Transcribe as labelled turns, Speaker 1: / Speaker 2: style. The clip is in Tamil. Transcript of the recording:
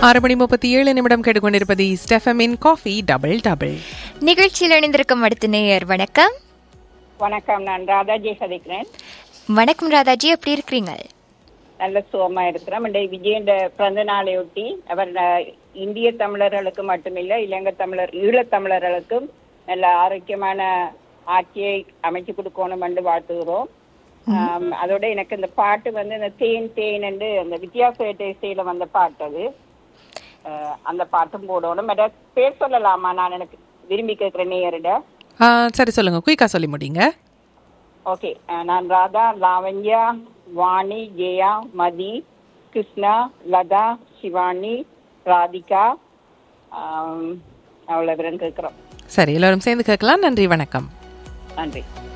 Speaker 1: ஆறு மணி முப்பத்தி ஏழு நிமிடம் கேட்டுக்கொண்டிருப்பது ஸ்டெஃபமின் காஃபி டபுள் டபுள்
Speaker 2: நிகழ்ச்சியில் இணைந்திருக்கும் அடுத்த நேயர் வணக்கம்
Speaker 3: வணக்கம் நான் ராதாஜி சதிக்கிறேன்
Speaker 2: வணக்கம் ராதாஜி எப்படி இருக்கிறீங்க
Speaker 3: நல்ல சுகமா இருக்கிறோம் இன்றைய விஜயண்ட பிறந்த நாளையொட்டி அவர் அஹ், இந்திய தமிழர்களுக்கு மட்டுமில்லை இலங்கை தமிழர் ஈழத் தமிழர்களுக்கும் நல்ல ஆரோக்கியமான ஆட்சியை அமைச்சு கொடுக்கணும் என்று வாழ்த்துகிறோம் ஆம், அதோட எனக்கு இந்த பாட்டு வந்து இந்த தேன் தேன் என்று அந்த வித்தியாச இசையில வந்த பாட்டு அது அஹ், அந்த பாட்டும் போடணும் மற்ற பேர் சொல்லலாமா நான் எனக்கு விரும்பி கேட்கிற நேயரிட
Speaker 1: ஆ, சரி சொல்லுங்க குயிக்கா சொல்லி முடிங்க
Speaker 3: ஓகே அஹ் நான் ராதா லாவண்யா வாணி ஜெயா மதி கிருஷ்ணா லதா சிவானி ராதிகா ஆம், அவ்வளவு பேரும் கேட்குறோம்
Speaker 1: சரி எல்லோரும் சேர்ந்து கேட்கலாம் நன்றி வணக்கம்
Speaker 3: நன்றி